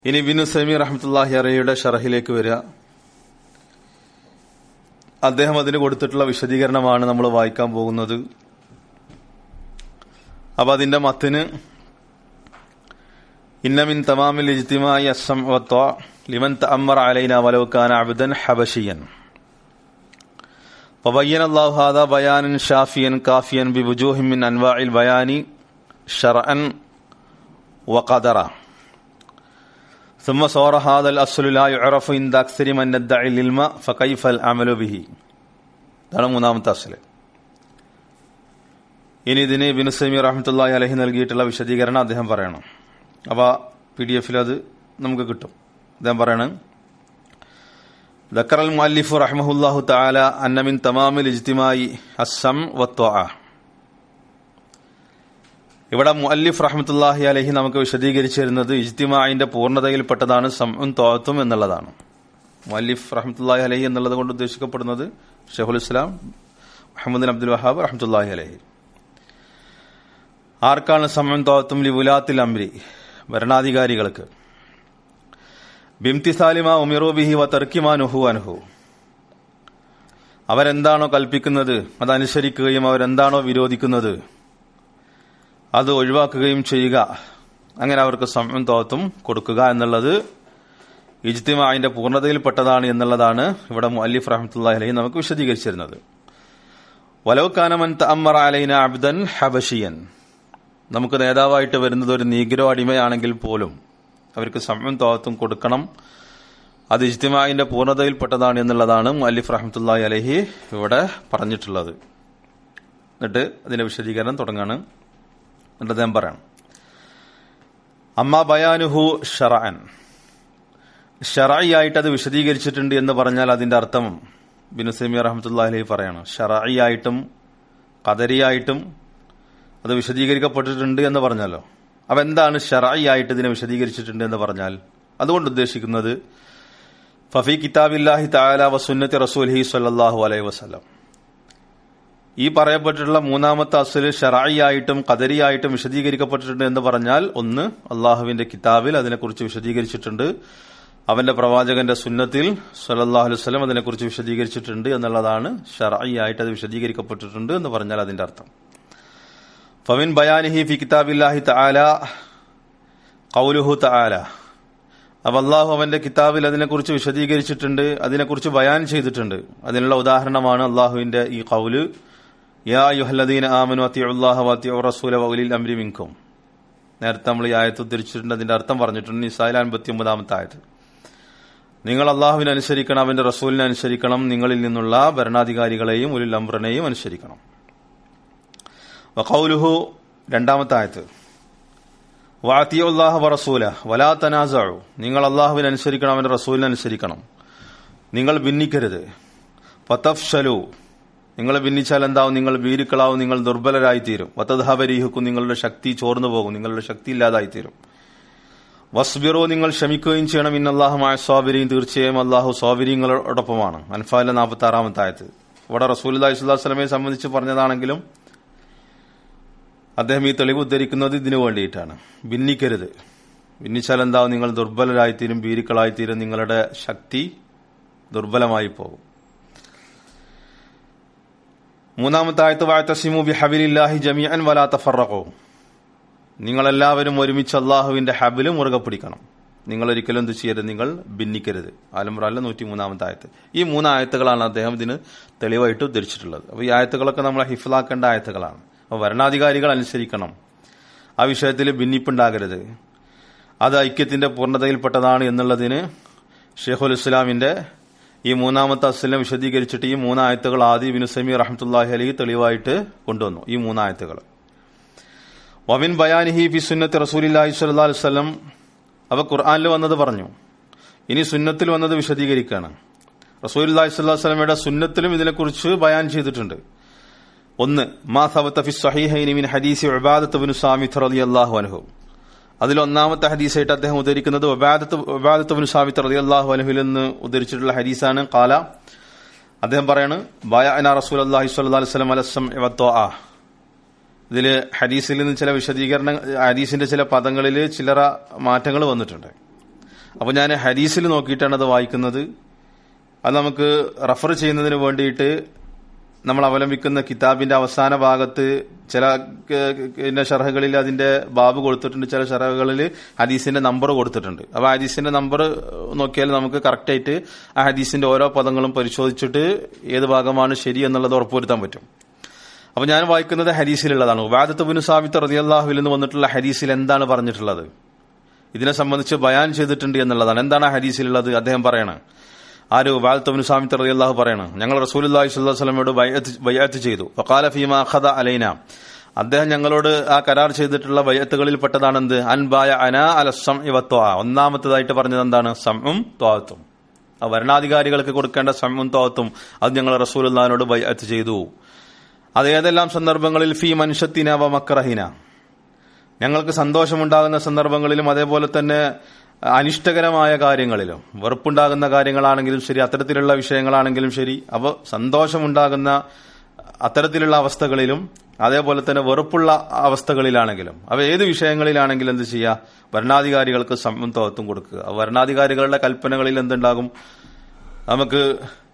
ഇനി ബിനു സമി റഹ്മത്തുല്ലാഹി അറയുടെ ഷറഹിലേക്ക് വരിക അദ്ദേഹം അതിന് കൊടുത്തിട്ടുള്ള വിശദീകരണമാണ് നമ്മൾ വായിക്കാൻ പോകുന്നത് അപ്പൊ അതിന്റെ മത്തിന് ഇന്നമിൻ തമാമിൽ ഇജ്തിമായി അസം വത്വ ലിമൻ തഅമ്മർ അലൈന വലൗ കാന അബ്ദൻ ഹബശിയൻ وبين الله هذا بيانا شافيا كافيا بوجوه من انواع البيان شرعا وقدرا ثم صار هذا الاصل لا يعرف عند اكثر من ندعي العلم فكيف العمل به ഇതാണ് മൂന്നാമത്തെ അസല് ഇനി ഇതിന് ബിനു സമി റഹ്മത്തുള്ളാഹി അലഹി നൽകിയിട്ടുള്ള വിശദീകരണം അദ്ദേഹം പറയണം അപ്പൊ പി ഡി എഫിൽ അത് നമുക്ക് കിട്ടും അദ്ദേഹം പറയണം ذكر المؤلف رحمه الله تعالى أن من تمام الاجتماع السمع والطاعة ഇവിടെ മുഅല്ലിഫ് റഹ്മത്തുല്ലാഹി അലഹി നമുക്ക് വിശദീകരിച്ചു തരുന്നത് ഇജ്തിമായിന്റെ പൂർണ്ണതയിൽപ്പെട്ടതാണ് സംഉം തോത്തും എന്നുള്ളതാണ് മുഅല്ലിഫ് റഹ്മത്തുല്ലാഹി അലഹി എന്നുള്ളത് കൊണ്ട് ഉദ്ദേശിക്കപ്പെടുന്നത് ഷെഹുൽ ഇസ്ലാം മുഹമ്മദ് അബ്ദുൽ വഹാബ് റഹ്മത്തുല്ലാഹി അലഹി ആർക്കാണ് സംഉം തോത്തും ലിവുലാത്തിൽ അംരി ഭരണാധികാരികൾക്ക് ബിംതിസാലിമ ഉമിറോബിഹി വ തർക്കിമാ നുഹു അനുഹു അവരെന്താണോ കൽപ്പിക്കുന്നത് അതനുസരിക്കുകയും അവരെന്താണോ വിരോധിക്കുന്നത് അത് ഒഴിവാക്കുകയും ചെയ്യുക അങ്ങനെ അവർക്ക് സമയം തോത്തും കൊടുക്കുക എന്നുള്ളത് ഇജ്തിമാന്റെ പൂർണ്ണതയിൽപ്പെട്ടതാണ് എന്നുള്ളതാണ് ഇവിടെ മുഅല്ലിഫ് റഹ്മത്തുള്ളാഹി അലൈഹി നമുക്ക് വിശദീകരിച്ചിരുന്നത് വലൗക്കാനമൻ തഅമ്മറ അലൈന അബ്ദൻ ഹബഷിയൻ നമുക്ക് നേതാവായിട്ട് വരുന്നത് ഒരു നീഗ്രോ അടിമയാണെങ്കിൽ പോലും അവർക്ക് സമയം തോത്തും കൊടുക്കണം അത് ഇജ്തിമാന്റെ പൂർണ്ണതയിൽപ്പെട്ടതാണ് എന്നുള്ളതാണ് മുഅല്ലിഫ് റഹ്മത്തുള്ളാഹി അലഹി ഇവിടെ പറഞ്ഞിട്ടുള്ളത് എന്നിട്ട് അതിന്റെ വിശദീകരണം തുടങ്ങാണ് എന്നിട്ട് അദ്ദേഹം പറയണം അമ്മ ബയാനുഹു ഷറാൻ ഷറായിയായിട്ട് അത് വിശദീകരിച്ചിട്ടുണ്ട് എന്ന് പറഞ്ഞാൽ അതിന്റെ അർത്ഥം ബിനു സെമി റഹമത്തുല്ലാ അലഹി പറയണം ഷറായിയായിട്ടും കദരിയായിട്ടും അത് വിശദീകരിക്കപ്പെട്ടിട്ടുണ്ട് എന്ന് പറഞ്ഞല്ലോ അപ്പൊ എന്താണ് ഷറായിയായിട്ട് ഇതിനെ വിശദീകരിച്ചിട്ടുണ്ട് എന്ന് പറഞ്ഞാൽ അതുകൊണ്ട് ഉദ്ദേശിക്കുന്നത് ഫഫി കിതാബില്ലാഹി താല വസുന്നത്തി റസൂൽഹി സല്ലാഹു അലൈഹി വസ്ലം ഈ പറയപ്പെട്ടിട്ടുള്ള മൂന്നാമത്തെ അസല് ഷറായിയായിട്ടും കദരിയായിട്ടും വിശദീകരിക്കപ്പെട്ടിട്ടുണ്ട് എന്ന് പറഞ്ഞാൽ ഒന്ന് അള്ളാഹുവിന്റെ കിതാബിൽ അതിനെക്കുറിച്ച് വിശദീകരിച്ചിട്ടുണ്ട് അവന്റെ പ്രവാചകന്റെ സുന്നത്തിൽ സല്ലാഹു അലൈഹി വസ്ലം അതിനെക്കുറിച്ച് വിശദീകരിച്ചിട്ടുണ്ട് എന്നുള്ളതാണ് ഷറായിയായിട്ട് അത് വിശദീകരിക്കപ്പെട്ടിട്ടുണ്ട് എന്ന് പറഞ്ഞാൽ അതിന്റെ അർത്ഥം ഫമിൻ ബയാനിഹി ഫി കിതാബില്ലാഹി തആല ഖൗലുഹു തആല അപ്പൊ അള്ളാഹു അവന്റെ കിതാബിൽ അതിനെക്കുറിച്ച് വിശദീകരിച്ചിട്ടുണ്ട് അതിനെക്കുറിച്ച് ബയാൻ ചെയ്തിട്ടുണ്ട് അതിനുള്ള ഉദാഹരണമാണ് അള്ളാഹുവിന്റെ ഈ കൗല് യാ യുഹല്ലദീന ആമനു അത്തിയുള്ളാഹ വത്തിയു റസൂല വൗലിൽ അംരി മിൻകും നേരത്തെ നമ്മൾ ഈ ആയത്ത് ഉദ്ധരിച്ചിട്ടുണ്ട് അതിന്റെ അർത്ഥം പറഞ്ഞിട്ടുണ്ട് നിസായിൽ അൻപത്തി ഒമ്പതാമത്തെ ആയത്ത് നിങ്ങൾ അള്ളാഹുവിനെ അനുസരിക്കണം അവന്റെ റസൂലിനെ അനുസരിക്കണം നിങ്ങളിൽ നിന്നുള്ള ഭരണാധികാരികളെയും ഉലിൽ അംറിനെയും അനുസരിക്കണം വഖൗലുഹു രണ്ടാമത്തെ ആയത്ത് വാത്തിയുല്ലാഹ റസൂല വലാ തനാസു നിങ്ങൾ അള്ളാഹുവിനെ അനുസരിക്കണം അവന്റെ റസൂലിനെ അനുസരിക്കണം നിങ്ങൾ ഭിന്നിക്കരുത് പത്തഫ്ഷലു നിങ്ങൾ ഭിന്നിച്ചാൽ എന്താവും നിങ്ങൾ വീരുക്കളാവും നിങ്ങൾ ദുർബലരായിത്തീരും വത്തധാപരീഹിക്കും നിങ്ങളുടെ ശക്തി ചോർന്നു പോകും നിങ്ങളുടെ ശക്തി ഇല്ലാതായിത്തീരും വസ്ബിറോ നിങ്ങൾ ക്ഷമിക്കുകയും ചെയ്യണം ഇന്നല്ലാഹുമായ സ്വാബിരിയും തീർച്ചയായും അള്ളാഹു സ്വാബിരിങ്ങളോടൊപ്പമാണ് അൻഫാലിലെ നാൽപ്പത്തി ആറാമത്തെ ആയത്ത് ഇവിടെ റസൂൽ അലൈഹി സ്വലാസ്ലമയെ സംബന്ധിച്ച് പറഞ്ഞതാണെങ്കിലും അദ്ദേഹം ഈ തെളിവ് ഉദ്ധരിക്കുന്നത് ഇതിനു വേണ്ടിയിട്ടാണ് ഭിന്നിക്കരുത് ഭിന്നിച്ചാൽ എന്താവും നിങ്ങൾ ദുർബലരായിത്തീരും ഭീരുക്കളായിത്തീരും നിങ്ങളുടെ ശക്തി ദുർബലമായി പോകും മൂന്നാമത്തെ ആയത്ത് വായത്തസിമു ബി ഹബിലില്ലാഹി ജമിഅൻ വലാ തഫറഖോ നിങ്ങളെല്ലാവരും ഒരുമിച്ച് അള്ളാഹുവിന്റെ ഹബില് മുറുകെ പിടിക്കണം നിങ്ങൾ ഒരിക്കലും എന്ത് ചെയ്യരുത് നിങ്ങൾ ഭിന്നിക്കരുത് ആലംറാലിലെ നൂറ്റി മൂന്നാമത്തെ ആയത്ത് ഈ മൂന്ന് ആയത്തുകളാണ് അദ്ദേഹം ഇതിന് തെളിവായിട്ട് ഉദ്ധരിച്ചിട്ടുള്ളത് അപ്പോൾ ഈ ആയത്തുകളൊക്കെ നമ്മൾ ഹിഫ്ലാക്കേണ്ട ആയത്തുകളാണ് അപ്പോൾ ഭരണാധികാരികൾ അനുസരിക്കണം ആ വിഷയത്തിൽ ഭിന്നിപ്പുണ്ടാകരുത് അത് ഐക്യത്തിന്റെ പൂർണ്ണതയിൽപ്പെട്ടതാണ് എന്നുള്ളതിന് ഷെയ്ഖുൽ ഇസ്ലാമിന്റെ ഈ മൂന്നാമത്തെ അസ്ലിനെ വിശദീകരിച്ചിട്ട് ഈ മൂന്നായത്തുകൾ ആദി ബിനുസമി റഹമത്തുല്ലാഹി അലി തെളിവായിട്ട് കൊണ്ടുവന്നു ഈ മൂന്നായത്തുകൾ വമിൻ ബയാനിഹി ഫി സുന്നത്ത് റസൂലില്ലാഹി സ്വല്ലാ വല്ലം അവ ഖുർആാനിൽ വന്നത് പറഞ്ഞു ഇനി സുന്നത്തിൽ വന്നത് വിശദീകരിക്കുകയാണ് റസൂൽ സ്വല്ലാ വസ്ലമയുടെ സുന്നത്തിലും ഇതിനെക്കുറിച്ച് ബയാൻ ചെയ്തിട്ടുണ്ട് ഒന്ന് മാ സബത്ത ഫി സഹീഹൈനി മിൻ ഹദീസി ഉബാദത്ത് ബിൻ സാമിത്ത് റളിയല്ലാഹു അൻഹു അതിൽ ഒന്നാമത്തെ ഹദീസായിട്ട് അദ്ദേഹം ഉദ്ധരിക്കുന്നത് ഉബാദത്ത് ഉബാദത്ത് ബിൻ സാമിത്ത് റളിയല്ലാഹു അൻഹുവിൽ നിന്ന് ഉദ്ധരിച്ചിട്ടുള്ള ഹദീസാണ് കാല അദ്ദേഹം പറയാണ് ബായ റസൂൽ അള്ളാഹി സ്വല്ലല്ലാഹു അലൈഹി വസല്ലം അലസം വത്തോആ ഇതിൽ ഹദീസിൽ നിന്ന് ചില വിശദീകരണ ഹദീസിന്റെ ചില പദങ്ങളിൽ ചില്ലറ മാറ്റങ്ങൾ വന്നിട്ടുണ്ട് അപ്പോൾ ഞാൻ ഹദീസിൽ നോക്കിയിട്ടാണ് അത് വായിക്കുന്നത് അത് നമുക്ക് റഫർ ചെയ്യുന്നതിന് വേണ്ടിയിട്ട് നമ്മൾ അവലംബിക്കുന്ന കിതാബിന്റെ അവസാന ഭാഗത്ത് ചില പിന്നെ ഷർഹകളിൽ അതിന്റെ ബാബ് കൊടുത്തിട്ടുണ്ട് ചില ഷർഹകളിൽ ഹദീസിന്റെ നമ്പർ കൊടുത്തിട്ടുണ്ട് അപ്പൊ ഹദീസിന്റെ നമ്പർ നോക്കിയാൽ നമുക്ക് കറക്റ്റ് ആയിട്ട് ആ ഹദീസിന്റെ ഓരോ പദങ്ങളും പരിശോധിച്ചിട്ട് ഏത് ഭാഗമാണ് ശരി എന്നുള്ളത് ഉറപ്പുവരുത്താൻ പറ്റും അപ്പൊ ഞാൻ വായിക്കുന്നത് ഹദീസിലുള്ളതാണ് വാദത്തുബിന് സാബിത്ത് റതിയല്ലാഹുവിൽ നിന്ന് വന്നിട്ടുള്ള ഹദീസിൽ എന്താണ് പറഞ്ഞിട്ടുള്ളത് ഇതിനെ സംബന്ധിച്ച് ബയാൻ ചെയ്തിട്ടുണ്ട് എന്നുള്ളതാണ് എന്താണ് ആ ഹദീസിലുള്ളത് അദ്ദേഹം പറയണം ആര് വാൽത്തബിന് സാമിത്ത് റതി അള്ളാഹു പറയണം ഞങ്ങൾ റസൂലി സ്വലമയോട് ബയ്യാത്ത് ചെയ്തു വക്കാല ഫീമ അഖദ അലൈന അദ്ദേഹം ഞങ്ങളോട് ആ കരാർ ചെയ്തിട്ടുള്ള ബയ്യത്തുകളിൽ പെട്ടതാണെന്ത് അൻബായ അന അല സം ഇവത്വ ഒന്നാമത്തേതായിട്ട് പറഞ്ഞത് എന്താണ് സമ്മും ത്വാത്തും ആ ഭരണാധികാരികൾക്ക് കൊടുക്കേണ്ട സമ്മും ത്വാത്തും അത് ഞങ്ങൾ റസൂലുള്ളാഹിനോട് ബയ്യത്ത് ചെയ്തു അത് ഏതെല്ലാം സന്ദർഭങ്ങളിൽ ഫീ മനുഷ്യത്തിന വ മക്രഹിന ഞങ്ങൾക്ക് സന്തോഷമുണ്ടാകുന്ന സന്ദർഭങ്ങളിലും അതേപോലെ തന്നെ അനിഷ്ടകരമായ കാര്യങ്ങളിലും വെറുപ്പുണ്ടാകുന്ന കാര്യങ്ങളാണെങ്കിലും ശരി അത്തരത്തിലുള്ള വിഷയങ്ങളാണെങ്കിലും ശരി അപ്പോൾ സന്തോഷമുണ്ടാകുന്ന അത്തരത്തിലുള്ള അവസ്ഥകളിലും അതേപോലെ തന്നെ വെറുപ്പുള്ള അവസ്ഥകളിലാണെങ്കിലും അവ ഏത് വിഷയങ്ങളിലാണെങ്കിലും എന്ത് ചെയ്യുക ഭരണാധികാരികൾക്ക് സംതത്വം കൊടുക്കുക ഭരണാധികാരികളുടെ കൽപ്പനകളിൽ എന്തുണ്ടാകും നമുക്ക്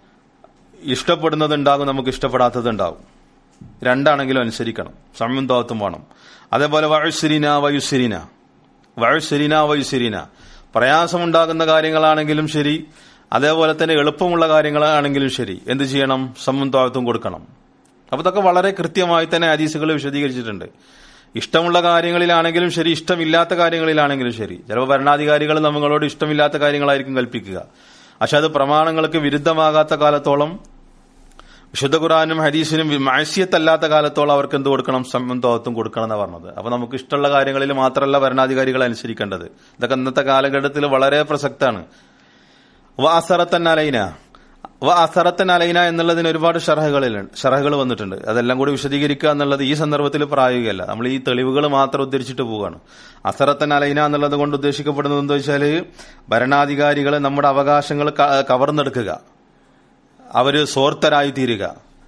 ഇഷ്ടപ്പെടുന്നതുണ്ടാകും നമുക്ക് ഇഷ്ടപ്പെടാത്തതുണ്ടാകും രണ്ടാണെങ്കിലും അനുസരിക്കണം സംയുക്തത്വം വേണം അതേപോലെ വയുസിരിന വയുസിരിന വയുസിരിന വയുസിരിന പ്രയാസമുണ്ടാകുന്ന കാര്യങ്ങളാണെങ്കിലും ശരി അതേപോലെ തന്നെ എളുപ്പമുള്ള കാര്യങ്ങളാണെങ്കിലും ശരി എന്ത് ചെയ്യണം സംയുക്തത്വം കൊടുക്കണം അപ്പൊ ഇതൊക്കെ വളരെ കൃത്യമായി തന്നെ ഹദീസുകൾ വിശദീകരിച്ചിട്ടുണ്ട് ഇഷ്ടമുള്ള കാര്യങ്ങളിലാണെങ്കിലും ശരി ഇഷ്ടമില്ലാത്ത കാര്യങ്ങളിലാണെങ്കിലും ശരി ചിലപ്പോൾ ഭരണാധികാരികൾ നമ്മളോട് ഇഷ്ടമില്ലാത്ത കാര്യങ്ങളായിരിക്കും കൽപ്പിക്കുക പക്ഷെ അത് പ്രമാണങ്ങൾക്ക് വിരുദ്ധമാകാത്ത കാലത്തോളം വിശുദ്ധ ഖുറാനും ഹദീസിനും മാസ്യത്തല്ലാത്ത കാലത്തോളം അവർക്ക് എന്ത് കൊടുക്കണം സംബന്ധത്വം കൊടുക്കണം എന്നാണ് പറഞ്ഞത് അപ്പൊ നമുക്ക് ഇഷ്ടമുള്ള കാര്യങ്ങളിൽ മാത്രമല്ല ഭരണാധികാരികളെ അനുസരിക്കേണ്ടത് ഇതൊക്കെ ഇന്നത്തെ കാലഘട്ടത്തിൽ വളരെ പ്രസക്താണ് വ അസറത്തൻ അലൈന വ അസറത്തൻ അലൈന എന്നുള്ളതിന് ഒരുപാട് ഷർഹകളിലുണ്ട് ഷർഹകൾ വന്നിട്ടുണ്ട് അതെല്ലാം കൂടി വിശദീകരിക്കുക എന്നുള്ളത് ഈ സന്ദർഭത്തിൽ പ്രായോഗികമല്ല നമ്മൾ ഈ തെളിവുകൾ മാത്രം ഉദ്ധരിച്ചിട്ട് പോവുകയാണ് അസറത്തൻ അലൈന എന്നുള്ളത് കൊണ്ട് ഉദ്ദേശിക്കപ്പെടുന്നത് എന്താ വെച്ചാൽ ഭരണാധികാരികൾ നമ്മുടെ അവകാശങ്ങൾ കവർന്നെടുക്കുക അവര് സ്വാർത്ഥരായി തീരുക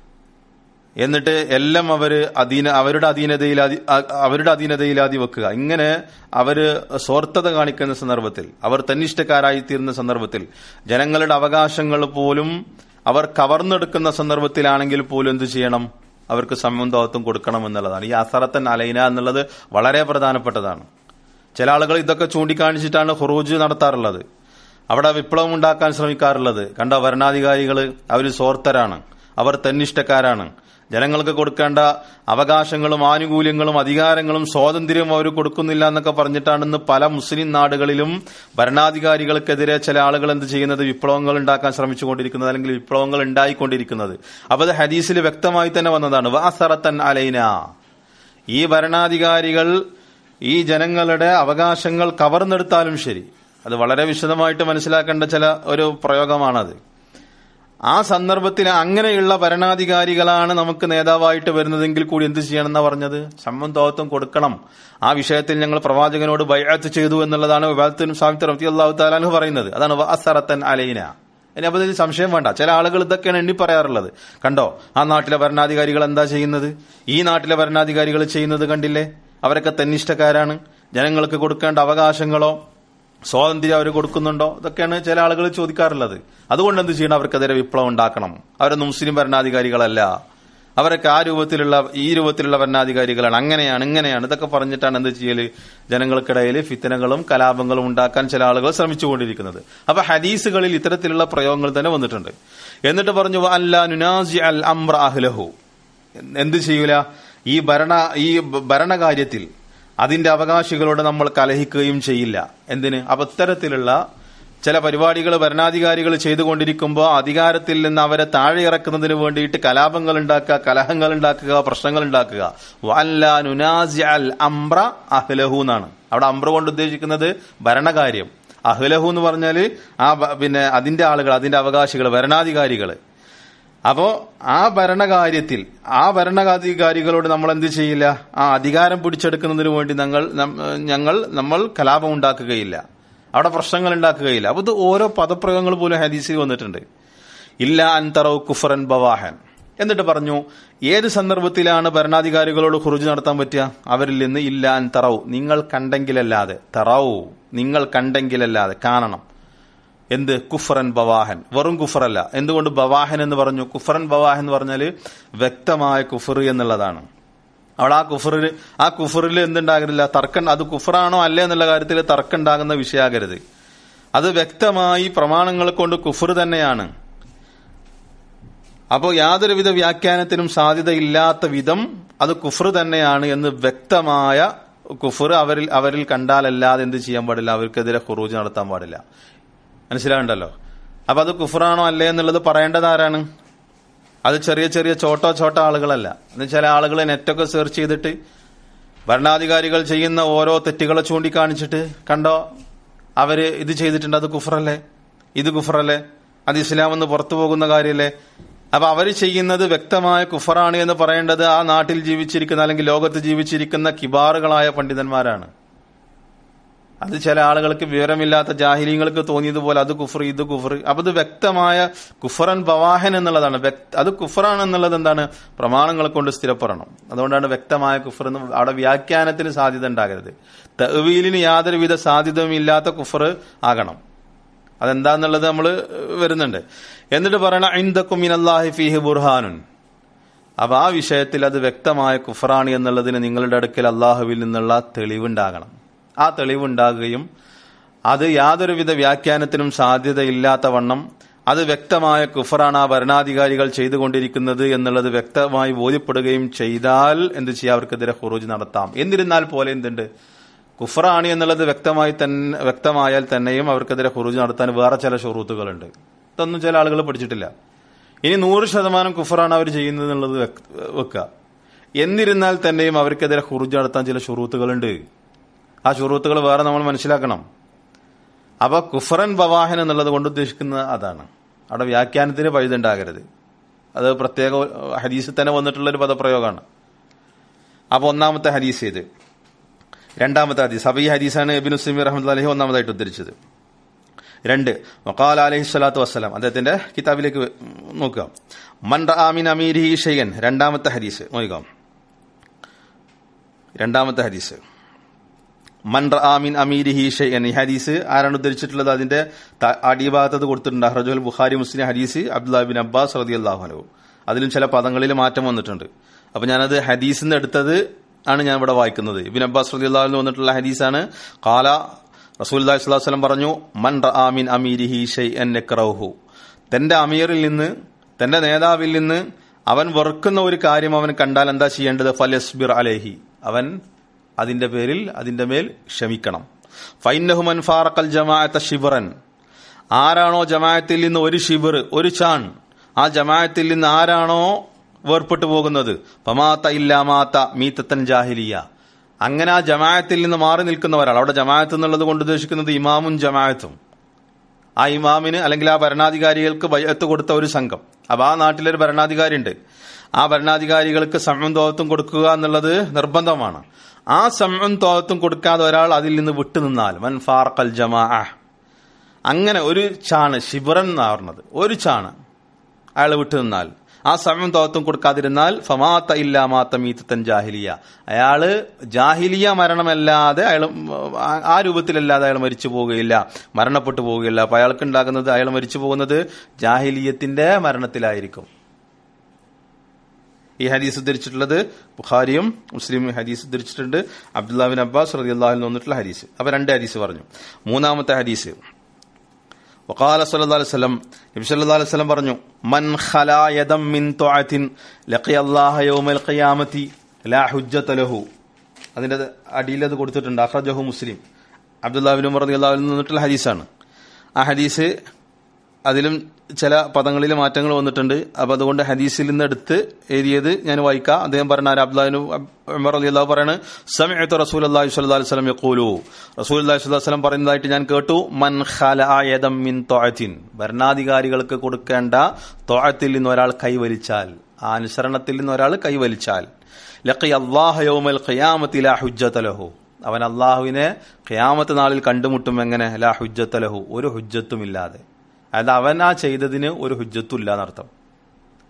എന്നിട്ട് എല്ലാം അവര് അധീന അവരുടെ അധീനതയിൽ അവരുടെ അധീനതയിലാതി വെക്കുക ഇങ്ങനെ അവര് സ്വാർത്ഥത കാണിക്കുന്ന സന്ദർഭത്തിൽ അവർ തന്നിഷ്ടക്കാരായി തീരുന്ന സന്ദർഭത്തിൽ ജനങ്ങളുടെ അവകാശങ്ങൾ പോലും അവർ കവർന്നെടുക്കുന്ന സന്ദർഭത്തിലാണെങ്കിൽ പോലും എന്ത് ചെയ്യണം അവർക്ക് സംബന്ധത്വം കൊടുക്കണം എന്നുള്ളതാണ് ഈ അസറത്തൻ അലൈന എന്നുള്ളത് വളരെ പ്രധാനപ്പെട്ടതാണ് ചില ആളുകൾ ഇതൊക്കെ ചൂണ്ടിക്കാണിച്ചിട്ടാണ് ഹുറൂജ് നടത്താറുള്ളത് അവിടെ വിപ്ലവം ഉണ്ടാക്കാൻ ശ്രമിക്കാറുള്ളത് കണ്ട ഭരണാധികാരികൾ അവർ സ്വാർത്ഥരാണ് അവർ തന്നിഷ്ടക്കാരാണ് ജനങ്ങൾക്ക് കൊടുക്കേണ്ട അവകാശങ്ങളും ആനുകൂല്യങ്ങളും അധികാരങ്ങളും സ്വാതന്ത്ര്യവും അവർ കൊടുക്കുന്നില്ല എന്നൊക്കെ പറഞ്ഞിട്ടാണ് ഇന്ന് പല മുസ്ലിം നാടുകളിലും ഭരണാധികാരികൾക്കെതിരെ ചില ആളുകൾ എന്ത് ചെയ്യുന്നത് വിപ്ലവങ്ങൾ ഉണ്ടാക്കാൻ ശ്രമിച്ചുകൊണ്ടിരിക്കുന്നത് അല്ലെങ്കിൽ വിപ്ലവങ്ങൾ ഉണ്ടായിക്കൊണ്ടിരിക്കുന്നത് അപ്പൊ അത് ഹദീസിൽ വ്യക്തമായി തന്നെ വന്നതാണ് വാസറത്തൻ അലൈന ഈ ഭരണാധികാരികൾ ഈ ജനങ്ങളുടെ അവകാശങ്ങൾ കവർന്നെടുത്താലും ശരി അത് വളരെ വിശദമായിട്ട് മനസ്സിലാക്കേണ്ട ചില ഒരു പ്രയോഗമാണത് ആ സന്ദർഭത്തിൽ അങ്ങനെയുള്ള ഭരണാധികാരികളാണ് നമുക്ക് നേതാവായിട്ട് വരുന്നതെങ്കിൽ കൂടി എന്ത് ചെയ്യണമെന്നാ പറഞ്ഞത് സംബന്ധത്വം കൊടുക്കണം ആ വിഷയത്തിൽ ഞങ്ങൾ പ്രവാചകനോട് ബയാത്ത് ചെയ്തു എന്നുള്ളതാണ് വിവാദത്തിനും സാഹിത്യ റഫി അള്ളാഹു താലാനു പറയുന്നത് അതാണ് വാസറത്തൻ അലൈന ഇനി അപ്പൊ ഇതിൽ സംശയം വേണ്ട ചില ആളുകൾ ഇതൊക്കെയാണ് എണ്ണി പറയാറുള്ളത് കണ്ടോ ആ നാട്ടിലെ ഭരണാധികാരികൾ എന്താ ചെയ്യുന്നത് ഈ നാട്ടിലെ ഭരണാധികാരികൾ ചെയ്യുന്നത് കണ്ടില്ലേ അവരൊക്കെ തന്നിഷ്ടക്കാരാണ് ജനങ്ങൾക്ക് കൊടുക്കേണ്ട അവകാശങ്ങളോ സ്വാതന്ത്ര്യം അവർ കൊടുക്കുന്നുണ്ടോ ഇതൊക്കെയാണ് ചില ആളുകൾ ചോദിക്കാറുള്ളത് അതുകൊണ്ട് എന്ത് ചെയ്യണം അവർക്കെതിരെ വിപ്ലവം ഉണ്ടാക്കണം അവരൊന്നും മുസ്ലിം ഭരണാധികാരികളല്ല അവരൊക്കെ ആ രൂപത്തിലുള്ള ഈ രൂപത്തിലുള്ള ഭരണാധികാരികളാണ് അങ്ങനെയാണ് ഇങ്ങനെയാണ് ഇതൊക്കെ പറഞ്ഞിട്ടാണ് എന്ത് ചെയ്യല് ജനങ്ങൾക്കിടയിൽ ഫിത്തനകളും കലാപങ്ങളും ഉണ്ടാക്കാൻ ചില ആളുകൾ ശ്രമിച്ചുകൊണ്ടിരിക്കുന്നത് അപ്പൊ ഹദീസുകളിൽ ഇത്തരത്തിലുള്ള പ്രയോഗങ്ങൾ തന്നെ വന്നിട്ടുണ്ട് എന്നിട്ട് പറഞ്ഞു അല്ല നുനാസി അൽ അമ്ര അഹ്ലഹു എന്ത് ചെയ്യൂല ഈ ഭരണ ഈ ഭരണകാര്യത്തിൽ അതിന്റെ അവകാശികളോട് നമ്മൾ കലഹിക്കുകയും ചെയ്യില്ല എന്തിന് അപ്പൊ ഇത്തരത്തിലുള്ള ചില പരിപാടികൾ ഭരണാധികാരികൾ ചെയ്തുകൊണ്ടിരിക്കുമ്പോൾ അധികാരത്തിൽ നിന്ന് അവരെ താഴെ ഇറക്കുന്നതിന് വേണ്ടിയിട്ട് കലാപങ്ങൾ ഉണ്ടാക്കുക കലഹങ്ങൾ ഉണ്ടാക്കുക പ്രശ്നങ്ങൾ ഉണ്ടാക്കുക അംബ്ര അഹ്ലഹു എന്നാണ് അവിടെ അംബ്ര കൊണ്ട് ഉദ്ദേശിക്കുന്നത് ഭരണകാര്യം അഹ്ലഹു എന്ന് പറഞ്ഞാൽ ആ പിന്നെ അതിന്റെ ആളുകൾ അതിന്റെ അവകാശികൾ ഭരണാധികാരികൾ അപ്പോ ആ ഭരണകാര്യത്തിൽ ആ ഭരണാധികാരികളോട് നമ്മൾ എന്ത് ചെയ്യില്ല ആ അധികാരം പിടിച്ചെടുക്കുന്നതിന് വേണ്ടി ഞങ്ങൾ ഞങ്ങൾ നമ്മൾ കലാപം ഉണ്ടാക്കുകയില്ല അവിടെ പ്രശ്നങ്ങൾ ഉണ്ടാക്കുകയില്ല അപ്പൊ ഇത് ഓരോ പദപ്രയോഗങ്ങൾ പോലും ഹദീസിൽ വന്നിട്ടുണ്ട് ഇല്ല അൻതറവ് കുഫറൻ ബവാഹൻ എന്നിട്ട് പറഞ്ഞു ഏത് സന്ദർഭത്തിലാണ് ഭരണാധികാരികളോട് ഖുറുജ് നടത്താൻ പറ്റുക അവരിൽ നിന്ന് ഇല്ലാൻ തറവ് നിങ്ങൾ കണ്ടെങ്കിലല്ലാതെ തറവ് നിങ്ങൾ കണ്ടെങ്കിലല്ലാതെ കാണണം എന്ത് കുഫറൻ ബവാഹൻ വെറും കുഫറല്ല എന്തുകൊണ്ട് ബവാഹൻ എന്ന് പറഞ്ഞു കുഫറൻ ബവാഹൻ എന്ന് പറഞ്ഞാൽ വ്യക്തമായ കുഫർ എന്നുള്ളതാണ് അവിടെ ആ കുഫറിൽ ആ കുഫറിൽ എന്തുണ്ടാകരുന്നില്ല തർക്കം അത് കുഫറാണോ അല്ലേ എന്നുള്ള കാര്യത്തിൽ തർക്കം ഉണ്ടാകുന്ന വിഷയാകരുത് അത് വ്യക്തമായി പ്രമാണങ്ങൾ കൊണ്ട് കുഫർ തന്നെയാണ് അപ്പോൾ യാതൊരുവിധ വ്യാഖ്യാനത്തിനും സാധ്യതയില്ലാത്ത വിധം അത് കുഫർ തന്നെയാണ് എന്ന് വ്യക്തമായ കുഫർ അവരിൽ അവരിൽ കണ്ടാലല്ലാതെ എന്ത് ചെയ്യാൻ പാടില്ല അവർക്കെതിരെ ഖുറൂജ് നടത്താൻ പാടില്ല മനസ്സിലാവുണ്ടല്ലോ അപ്പൊ അത് കുഫറാണോ അല്ലേ എന്നുള്ളത് പറയേണ്ടത് ആരാണ് അത് ചെറിയ ചെറിയ ചോട്ടോ ചോട്ടോ ആളുകളല്ല എന്ന് ചില ആളുകൾ നെറ്റൊക്കെ സെർച്ച് ചെയ്തിട്ട് ഭരണാധികാരികൾ ചെയ്യുന്ന ഓരോ തെറ്റുകളെ ചൂണ്ടിക്കാണിച്ചിട്ട് കണ്ടോ അവര് ഇത് ചെയ്തിട്ടുണ്ട് അത് കുഫറല്ലേ ഇത് കുഫറല്ലേ അത് ഇസ്ലാം എന്ന് പുറത്തു പോകുന്ന കാര്യമല്ലേ അപ്പൊ അവര് ചെയ്യുന്നത് വ്യക്തമായ കുഫറാണ് എന്ന് പറയേണ്ടത് ആ നാട്ടിൽ ജീവിച്ചിരിക്കുന്ന അല്ലെങ്കിൽ ലോകത്ത് ജീവിച്ചിരിക്കുന്ന കിബാറുകളായ പണ്ഡിതന്മാരാണ് അത് ചില ആളുകൾക്ക് വിവരമില്ലാത്ത ജാഹിലിങ്ങൾക്ക് തോന്നിയതുപോലെ അത് കുഫർ ഇത് കുഫർ അപ്പൊ ഇത് വ്യക്തമായ കുഫറൻ ബവാഹൻ എന്നുള്ളതാണ് വ്യക്ത- അത് കുഫറാണ് എന്നുള്ളത് എന്താണ് പ്രമാണങ്ങൾ കൊണ്ട് സ്ഥിരപ്പെടണം അതുകൊണ്ടാണ് വ്യക്തമായ കുഫർ എന്ന് അവിടെ വ്യാഖ്യാനത്തിന് സാധ്യത ഉണ്ടാകരുത് തവീലിന് യാതൊരുവിധ സാധ്യതയും ഇല്ലാത്ത കുഫർ ആകണം അതെന്താന്നുള്ളത് നമ്മൾ വരുന്നുണ്ട് എന്നിട്ട് പറയണ ഇന്ദക്കും മിനല്ലാഹി ഫീഹി ബുർഹാനുൻ അപ്പൊ ആ വിഷയത്തിൽ അത് വ്യക്തമായ കുഫറാണ് എന്നുള്ളതിന് നിങ്ങളുടെ അടുക്കൽ അള്ളാഹുവിൽ നിന്നുള്ള തെളിവുണ്ടാകണം ആ തെളിവുണ്ടാകുകയും അത് യാതൊരുവിധ വ്യാഖ്യാനത്തിനും സാധ്യതയില്ലാത്ത വണ്ണം അത് വ്യക്തമായ കുഫറാണ് ആ ഭരണാധികാരികൾ ചെയ്തുകൊണ്ടിരിക്കുന്നത് എന്നുള്ളത് വ്യക്തമായി ബോധ്യപ്പെടുകയും ചെയ്താൽ എന്ത് ചെയ്യാം അവർക്കെതിരെ ഹുറൂജ് നടത്താം എന്നിരുന്നാൽ പോലെ എന്തുണ്ട് കുഫറാണ് എന്നുള്ളത് വ്യക്തമായി തന്നെ വ്യക്തമായാൽ തന്നെയും അവർക്കെതിരെ ഹുറൂജ് നടത്താൻ വേറെ ചില ഷുറൂത്തുകളുണ്ട് ഇതൊന്നും ചില ആളുകൾ പഠിച്ചിട്ടില്ല ഇനി നൂറ് ശതമാനം കുഫറാണ് അവർ ചെയ്യുന്നത് എന്നുള്ളത് വെക്ക- വെക്കുക എന്നിരുന്നാൽ തന്നെയും അവർക്കെതിരെ ഹുറൂജ് നടത്താൻ ചില ഷുറൂത്തുകളുണ്ട് ആ ഷുറൂത്തുകൾ വേറെ നമ്മൾ മനസ്സിലാക്കണം അപ്പൊ കുഫറൻ ബവാഹൻ എന്നുള്ളത് കൊണ്ട് ഉദ്ദേശിക്കുന്നത് അതാണ് അവിടെ വ്യാഖ്യാനത്തിന് പഴുതുണ്ടാകരുത് അത് പ്രത്യേക ഹദീസിൽ തന്നെ വന്നിട്ടുള്ള ഒരു പദപ്രയോഗമാണ് അപ്പൊ ഒന്നാമത്തെ ഹദീസ് ഇത് രണ്ടാമത്തെ ഹദീസ് അപ്പൊ ഈ ഹദീസാണ് എബിൻ ഉസ്ലിമി റഹ്മത്ത് അലഹി ഒന്നാമതായിട്ട് ഉദ്ധരിച്ചത് രണ്ട് വക്കാൽ അലഹി സ്വലാത്തു വസ്സലാം അദ്ദേഹത്തിന്റെ കിതാബിലേക്ക് നോക്കുക മൻ ആമിൻ അമീരി ഷെയ്യൻ രണ്ടാമത്തെ ഹദീസ് നോക്കാം രണ്ടാമത്തെ ഹദീസ് മൻ ആമിൻ അമീരിഹി ഷെയ്യൻ ഈ ഹദീസ് ആരാണ് ഉദ്ധരിച്ചിട്ടുള്ളത് അതിന്റെ ത- അടിഭാഗത്തത് കൊടുത്തിട്ടുണ്ട് അഹ്റജുൽ ബുഖാരി മുസ്ലിം ഹദീസ് അബ്ദുല്ലാ ബിൻ അബ്ബാസ് റതി അള്ളാഹു അതിലും ചില പദങ്ങളിൽ മാറ്റം വന്നിട്ടുണ്ട് അപ്പൊ ഞാനത് ഹദീസിൽ നിന്ന് എടുത്തത് ആണ് ഞാൻ ഇവിടെ വായിക്കുന്നത് ഇബിൻ അബ്ബാസ് റതി അള്ളാഹുവിന് വന്നിട്ടുള്ള ഹദീസാണ് കാല റസൂൽ സ്വലം പറഞ്ഞു മൻ ആമിൻ അമീരിഹി ഷെയ്യൻ നെക്റഹു തന്റെ അമീറിൽ നിന്ന് തന്റെ നേതാവിൽ നിന്ന് അവൻ വെറുക്കുന്ന ഒരു കാര്യം അവൻ കണ്ടാൽ എന്താ ചെയ്യേണ്ടത് ഫലസ്ബിർ അലേഹി അവൻ അതിന്റെ പേരിൽ അതിന്റെ മേൽ ക്ഷമിക്കണം ഫൈനഹുമൻ ഫാറക്കൽ ജമാഅത്ത ഷിബറൻ ആരാണോ ജമാഅത്തിൽ നിന്ന് ഒരു ഷിബർ ഒരു ചാൺ ആ ജമാഅത്തിൽ നിന്ന് ആരാണോ വേർപെട്ടു പോകുന്നത് പമാത്ത ഇല്ലാമാത്ത മീത്തത്തൻ ജാഹിലിയ അങ്ങനെ ആ ജമാഅത്തിൽ നിന്ന് മാറി നിൽക്കുന്ന ഒരാൾ അവിടെ ജമാഅത്ത് എന്നുള്ളത് കൊണ്ട് ഉദ്ദേശിക്കുന്നത് ഇമാമും ജമാഅത്തും ആ ഇമാമിന് അല്ലെങ്കിൽ ആ ഭരണാധികാരികൾക്ക് ബയ്യത്ത് കൊടുത്ത ഒരു സംഘം അപ്പൊ ആ നാട്ടിലൊരു ഭരണാധികാരി ഉണ്ട് ആ ഭരണാധികാരികൾക്ക് സമയം തോത്തും കൊടുക്കുക എന്നുള്ളത് നിർബന്ധമാണ് ആ സമയം തോത്തും കൊടുക്കാതെ ഒരാൾ അതിൽ നിന്ന് വിട്ടുനിന്നാൽ മൻ ഫാർഖൽ ജമാ അങ്ങനെ ഒരു ചാണ് ശിബറൻ എന്നാ പറഞ്ഞത് ഒരു ചാണ് അയാൾ വിട്ടുനിന്നാൽ ആ സമയം തോത്തും കൊടുക്കാതിരുന്നാൽ ഫമാത്ത ഇല്ലാമാത്ത മീത്തൻ ജാഹിലിയ അയാള് ജാഹിലിയ മരണമല്ലാതെ അയാൾ ആ- ആ രൂപത്തിലല്ലാതെ അയാൾ മരിച്ചു പോവുകയില്ല മരണപ്പെട്ടു പോവുകയില്ല അപ്പൊ അയാൾക്ക് ഉണ്ടാകുന്നത് അയാൾ മരിച്ചു പോകുന്നത് ജാഹിലിയത്തിന്റെ മരണത്തിലായിരിക്കും ഈ ഹദീസ് ഉദ്ധരിച്ചിട്ടുള്ളത് ബുഖാരിയും മുസ്ലിം ഹദീസ് ഉദ്ധരിച്ചിട്ടുണ്ട് അബ്ദുല്ലാബിൻ അബ്ബാസ് റതി അള്ളാഹിൽ വന്നിട്ടുള്ള ഹദീസ് അപ്പൊ രണ്ട് ഹദീസ് പറഞ്ഞു മൂന്നാമത്തെ ഹദീസ് وقال صلى الله عليه وسلم നബി സല്ലല്ലാഹു അലൈഹി വസല്ലം പറഞ്ഞു മൻ ഖലാ യദം മിൻ തുഅത്തിൻ ലഖിയ അല്ലാഹ യൗമൽ ഖിയാമത്തി ലാ ഹുജ്ജത ലഹു അതിന്റെ അടിയിൽ അത് കൊടുത്തിട്ടുണ്ട് അഖ്റജഹു മുസ്ലിം അബ്ദുല്ലാഹ് ബിൻ ഉമർ റളിയല്ലാഹു അൻഹു നിന്നിട്ടുള്ള ഹദീസാണ് ആ ഹദീസ് അതിലും ചില പദങ്ങളിൽ മാറ്റങ്ങൾ വന്നിട്ടുണ്ട് അപ്പൊ അതുകൊണ്ട് ഹദീസിൽ നിന്ന് എടുത്ത് എഴുതിയത് ഞാൻ വായിക്കാം അദ്ദേഹം പറഞ്ഞ അബ്ദുല്ലാഹിന് ഉമർ അള്ളാഹു പറയാണ് സമയത്ത് റസൂൽ അള്ളാഹി സ്വല്ലല്ലാഹു അലൈഹി വസല്ലം യഖൂലു റസൂൽ അള്ളാഹി സ്വല്ലല്ലാഹു അലൈഹി വസല്ലം പറയുന്നതായിട്ട് ഞാൻ കേട്ടു മൻ ഖലഅ മിൻ തൊഅത്തിൻ ഭരണാധികാരികൾക്ക് കൊടുക്കേണ്ട തൊഅത്തിൽ നിന്ന് ഒരാൾ കൈവലിച്ചാൽ ആ അനുസരണത്തിൽ നിന്ന് ഒരാൾ കൈവലിച്ചാൽ ലഖി അള്ളാഹ യൗമൽ ഖിയാമത്തി ലാ ഹുജ്ജത ലഹു അവൻ അള്ളാഹുവിനെ ഖിയാമത്ത് നാളിൽ കണ്ടുമുട്ടും എങ്ങനെ ലാ ഹുജ്ജത്ത ലഹു ഒരു ഹുജ്ജത്തും ഇല്ലാതെ അതായത് അവൻ ആ ചെയ്തതിന് ഒരു ഹുജ്ജത്തും ഇല്ല എന്നർത്ഥം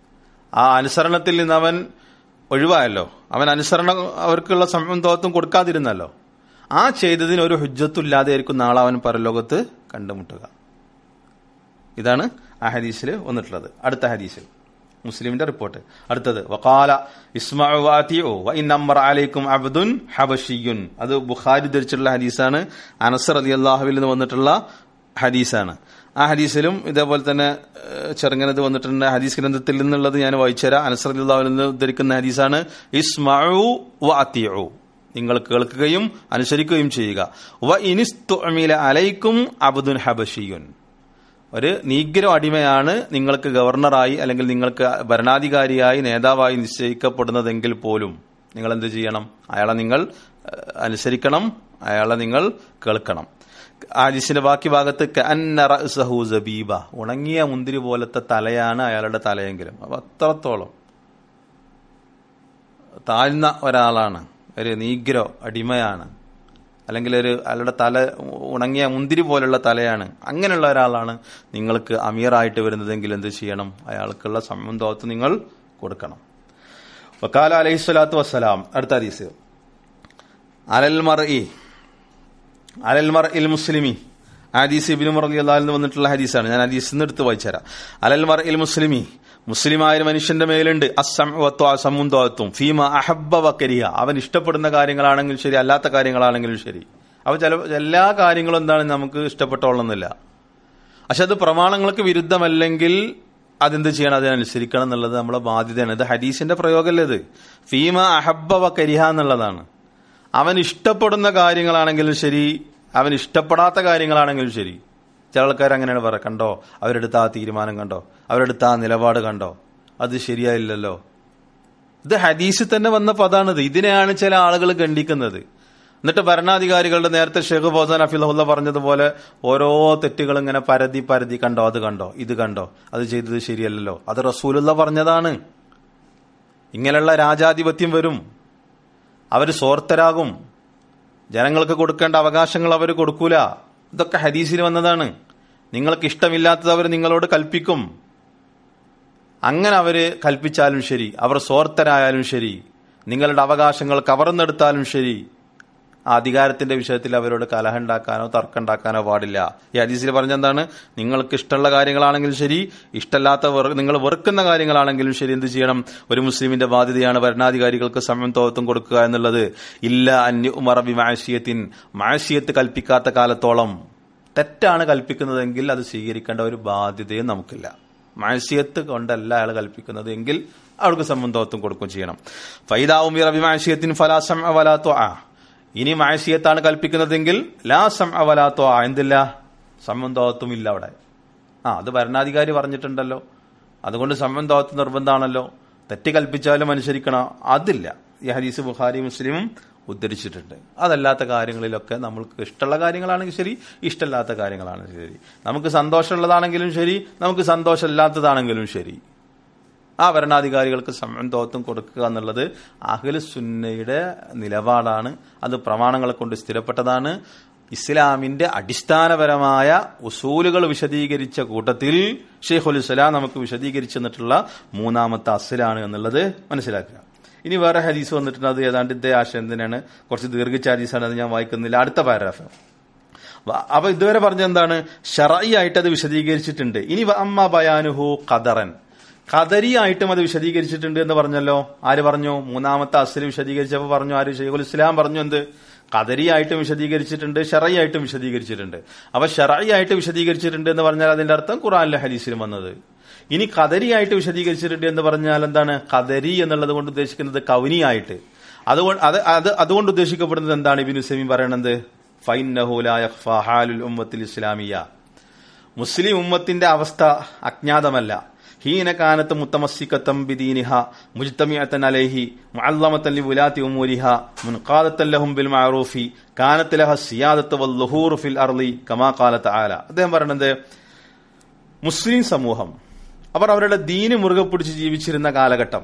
ആ അനുസരണത്തിൽ നിന്ന് അവൻ ഒഴിവായല്ലോ അവൻ അനുസരണം അവർക്കുള്ള സംബന്ധത്വം കൊടുക്കാതിരുന്നല്ലോ ആ ചെയ്തതിന് ഒരു ഹുജ്ജത്തുമില്ലാതെ ആയിരിക്കും നാളെ അവൻ പരലോകത്ത് കണ്ടുമുട്ടുക ഇതാണ് ആ ഹദീസിൽ വന്നിട്ടുള്ളത് അടുത്ത ഹദീസിൽ മുസ്ലിമിന്റെ റിപ്പോർട്ട് അടുത്തത് വക്കാല ഇസ്മാഅലൈക്കും അബ്ദുൻ ഹബഷിയുൻ അത് ബുഖാരി ധരിച്ചിട്ടുള്ള ഹദീസാണ് അനസർ അലി അള്ളാഹുവിൽ നിന്ന് വന്നിട്ടുള്ള ഹദീസാണ് ആ ഹദീസിലും ഇതേപോലെ തന്നെ ഏഹ്, ചെറുങ്ങനത് വന്നിട്ടുണ്ട് ഹദീസ് ഗ്രന്ഥത്തിൽ നിന്നുള്ളത് ഞാൻ വായിച്ചുതരാം അനസർ അലി അള്ളാഹുവിൽ നിന്ന് ഉദ്ധരിക്കുന്ന ഹദീസാണ് ഇസ്മഉ വഅത്തിഉ നിങ്ങൾ കേൾക്കുകയും അനുസരിക്കുകയും ചെയ്യുക വ ഇനിസ്തുഅമില അലൈക്കും അബ്ദുൻ ഹബഷിയുൻ ഒരു നീഗ്ര അടിമയാണ് നിങ്ങൾക്ക് ഗവർണറായി അല്ലെങ്കിൽ നിങ്ങൾക്ക് ഭരണാധികാരിയായി നേതാവായി നിശ്ചയിക്കപ്പെടുന്നതെങ്കിൽ പോലും നിങ്ങൾ എന്ത് ചെയ്യണം അയാളെ നിങ്ങൾ ഏഹ്, അനുസരിക്കണം അയാളെ നിങ്ങൾ കേൾക്കണം ആലിസിന്റെ ബാക്കി ഭാഗത്ത് കഅന്ന റഅ്സഹു സബീബ ഉണങ്ങിയ മുന്തിരി പോലത്തെ തലയാണ് അയാളുടെ തലയെങ്കിലും അപ്പൊ അത്രത്തോളം താഴ്ന്ന ഒരാളാണ് ഒരു നീഗ്രോ അടിമയാണ് അല്ലെങ്കിൽ ഒരു അയാളുടെ തല ഉണങ്ങിയ മുന്തിരി പോലുള്ള തലയാണ് അങ്ങനെയുള്ള ഒരാളാണ് നിങ്ങൾക്ക് അമീറായിട്ട് വരുന്നതെങ്കിൽ എന്ത് ചെയ്യണം അയാൾക്കുള്ള സംബന്ധത്ത് നിങ്ങൾ കൊടുക്കണം വക്കാല അലൈഹി സ്വലാത്തു വസ്സലാം അടുത്ത ഹദീസ് അലൽ മർഇ അലൽ മർ ഇൽ മുസ്ലിമി ഹദീസ് ഇബിനു മർ അള്ളാഹിൽ വന്നിട്ടുള്ള ഹദീസാണ് ഞാൻ ഹദീസ് നിന്ന് എടുത്ത് വായിച്ചുതരാം അലൽ മർ ഇൽ മുസ്ലിമി മുസ്ലിമായ ഒരു മനുഷ്യന്റെ മേലുണ്ട് അസമുദ്വാത്വം ഫീമ അഹബ്ബ വക്കരിയ അവൻ ഇഷ്ടപ്പെടുന്ന കാര്യങ്ങളാണെങ്കിലും ശരി അല്ലാത്ത കാര്യങ്ങളാണെങ്കിലും ശരി അവ ചില എല്ലാ കാര്യങ്ങളും എന്താണ് നമുക്ക് ഇഷ്ടപ്പെട്ടോളുന്നില്ല പക്ഷെ അത് പ്രമാണങ്ങൾക്ക് വിരുദ്ധമല്ലെങ്കിൽ അതെന്ത് ചെയ്യണം അതിനനുസരിക്കണം എന്നുള്ളത് നമ്മളെ ബാധ്യതയാണ് ഇത് ഹദീസിന്റെ പ്രയോഗമല്ലേ ഇത് ഫീമ അഹബ്ബ വക്കരിഹ എന്നുള്ളതാണ് അവൻ ഇഷ്ടപ്പെടുന്ന കാര്യങ്ങളാണെങ്കിലും ശരി അവൻ ഇഷ്ടപ്പെടാത്ത കാര്യങ്ങളാണെങ്കിലും ശരി ചില ആൾക്കാർ അങ്ങനെയാണ് പറയുക കണ്ടോ അവരെടുത്ത ആ തീരുമാനം കണ്ടോ അവരെടുത്ത ആ നിലപാട് കണ്ടോ അത് ശരിയായില്ലല്ലോ ഇത് ഹദീസിൽ തന്നെ വന്ന പദാണിത് ഇതിനെയാണ് ചില ആളുകൾ ഖണ്ഡിക്കുന്നത് എന്നിട്ട് ഭരണാധികാരികളുടെ നേരത്തെ ഷെയ്ഖ് ഫൗസാൻ അഫിലുള്ള പറഞ്ഞതുപോലെ ഓരോ തെറ്റുകൾ ഇങ്ങനെ പരതി പരതി കണ്ടോ അത് കണ്ടോ ഇത് കണ്ടോ അത് ചെയ്തത് ശരിയല്ലല്ലോ അത് റസൂലുള്ള പറഞ്ഞതാണ് ഇങ്ങനെയുള്ള രാജാധിപത്യം വരും അവർ സ്വാർത്ഥരാകും ജനങ്ങൾക്ക് കൊടുക്കേണ്ട അവകാശങ്ങൾ അവർ കൊടുക്കൂല ഇതൊക്കെ ഹദീസിൽ വന്നതാണ് നിങ്ങൾക്ക് ഇഷ്ടമില്ലാത്തത് അവർ നിങ്ങളോട് കൽപ്പിക്കും അങ്ങനെ അവര് കൽപ്പിച്ചാലും ശരി അവർ സ്വാർത്ഥരായാലും ശരി നിങ്ങളുടെ അവകാശങ്ങൾ കവർന്നെടുത്താലും ശരി ആ അധികാരത്തിന്റെ വിഷയത്തിൽ അവരോട് കലഹുണ്ടാക്കാനോ തർക്കമുണ്ടാക്കാനോ പാടില്ല ഈ ഹദീസിൽ പറഞ്ഞെന്താണ് നിങ്ങൾക്ക് ഇഷ്ടമുള്ള കാര്യങ്ങളാണെങ്കിലും ശരി ഇഷ്ടമല്ലാത്ത വെറു- നിങ്ങൾ വെറുക്കുന്ന കാര്യങ്ങളാണെങ്കിലും ശരി എന്ത് ചെയ്യണം ഒരു മുസ്ലിമിന്റെ ബാധ്യതയാണ് ഭരണാധികാരികൾക്ക് സംയമത്വത്വം കൊടുക്കുക എന്നുള്ളത് ഇല്ല അന്യ ഉമറബി മാഷിയത്തിൻ മാഷിയത്ത് കൽപ്പിക്കാത്ത കാലത്തോളം തെറ്റാണ് കൽപ്പിക്കുന്നതെങ്കിൽ അത് സ്വീകരിക്കേണ്ട ഒരു ബാധ്യതയും നമുക്കില്ല മാഷിയത്ത് കൊണ്ടല്ല അയാൾ കൽപ്പിക്കുന്നത് എങ്കിൽ അവർക്ക് സംബന്ധത്വം കൊടുക്കുകയും ചെയ്യണം ഫൈദാവും അഭിമാഷിയത്തിൻ ഫലാസം അവലാത്തോ ആ ഇനി മാഷിയത്താണ് കൽപ്പിക്കുന്നതെങ്കിൽ ലാ സം അവലാത്തോ ആ എന്തില്ല സംബന്ധത്വം ഇല്ല അവിടെ ആ അത് ഭരണാധികാരി പറഞ്ഞിട്ടുണ്ടല്ലോ അതുകൊണ്ട് സംബന്ധത്വം നിർബന്ധമാണല്ലോ തെറ്റ് കൽപ്പിച്ചാലും അനുസരിക്കണം അതില്ല ഈ ഹദീസ് ബുഖാരി മുസ്ലിമും ഉദ്ധരിച്ചിട്ടുണ്ട് അതല്ലാത്ത കാര്യങ്ങളിലൊക്കെ നമ്മൾക്ക് ഇഷ്ടമുള്ള കാര്യങ്ങളാണെങ്കിൽ ശരി ഇഷ്ടമില്ലാത്ത കാര്യങ്ങളാണെങ്കിൽ ശരി നമുക്ക് സന്തോഷമുള്ളതാണെങ്കിലും ശരി നമുക്ക് സന്തോഷമില്ലാത്തതാണെങ്കിലും ശരി ആ ഭരണാധികാരികൾക്ക് സംബന്ധത്വം കൊടുക്കുക എന്നുള്ളത് അഖിൽ സുന്നയുടെ നിലപാടാണ് അത് പ്രമാണങ്ങളെ കൊണ്ട് സ്ഥിരപ്പെട്ടതാണ് ഇസ്ലാമിന്റെ അടിസ്ഥാനപരമായ ഉസൂലുകൾ വിശദീകരിച്ച കൂട്ടത്തിൽ ഷെയ്ഖുൽ ഇസ്ലാം നമുക്ക് വിശദീകരിച്ചു തന്നിട്ടുള്ള മൂന്നാമത്തെ അസിലാണ് എന്നുള്ളത് മനസ്സിലാക്കുക ഇനി വേറെ ഹദീസ് വന്നിട്ടുണ്ട് അത് ഏതാണ്ട് ഇതേ ആശയം തന്നെയാണ് കുറച്ച് ദീർഘിച്ച ഹദീസാണ് അത് ഞാൻ വായിക്കുന്നില്ല അടുത്ത പാരഗ്രാഫ് വ- അപ്പൊ ഇതുവരെ പറഞ്ഞ എന്താണ് ഷറായി ആയിട്ട് അത് വിശദീകരിച്ചിട്ടുണ്ട് ഇനി വ അമ്മ ബയാനുഹു ഖദറൻ ഖദരിയായിട്ടും അത് വിശദീകരിച്ചിട്ടുണ്ട് എന്ന് പറഞ്ഞല്ലോ ആര് പറഞ്ഞു മൂന്നാമത്തെ അസിൽ വിശദീകരിച്ചപ്പോൾ പറഞ്ഞു ആര് ഷെയ്ഖുൽ ഇസ്ലാം പറഞ്ഞു എന്ത് ഖദരിയായിട്ടും വിശദീകരിച്ചിട്ടുണ്ട് ഷറയായിട്ടും വിശദീകരിച്ചിട്ടുണ്ട് അപ്പൊ ഷറയായിട്ട് വിശദീകരിച്ചിട്ടുണ്ട് എന്ന് പറഞ്ഞാൽ അതിന്റെ അർത്ഥം ഖുറാനിലെ ഹദീസിലും വന്നത് ഇനി ഖദരിയായിട്ട് വിശദീകരിച്ചിട്ടുണ്ട് എന്ന് പറഞ്ഞാൽ എന്താണ് ഖദരി എന്നുള്ളത് കൊണ്ട് ഉദ്ദേശിക്കുന്നത് കൗനിയായിട്ട് അതുകൊണ്ട് അത് അത് അതുകൊണ്ട് ഉദ്ദേശിക്കപ്പെടുന്നത് എന്താണ് ഇബിനു സെമീൻ പറയണത് ഫൈനഹുലായ ഫഹാലുൽ ഉമ്മത്തിൽ ഇസ്ലാമിയ മുസ്ലിം ഉമ്മത്തിന്റെ അവസ്ഥ അജ്ഞാതമല്ല ഹീനകാനത്ത് മുത്തമസ്സിക്കത്തം ബിദീനിഹ മുജ്തമിയത്തൻ അലൈഹി മുഅല്ലമത്തൻ ലിവുലാത്തി ഉമൂരിഹ മുൻഖാദത്തൻ ലഹും ബിൽ മഅറൂഫി കാനത്ത് ലഹ സിയാദത്ത് വൽ ഫിൽ അർളി കമാ ഖാലത്ത് ആല അദ്ദേഹം പറയുന്നത് മുസ്ലിം സമൂഹം അവർ അവരുടെ ദീന് മുറുകെ പിടിച്ച് ജീവിച്ചിരുന്ന കാലഘട്ടം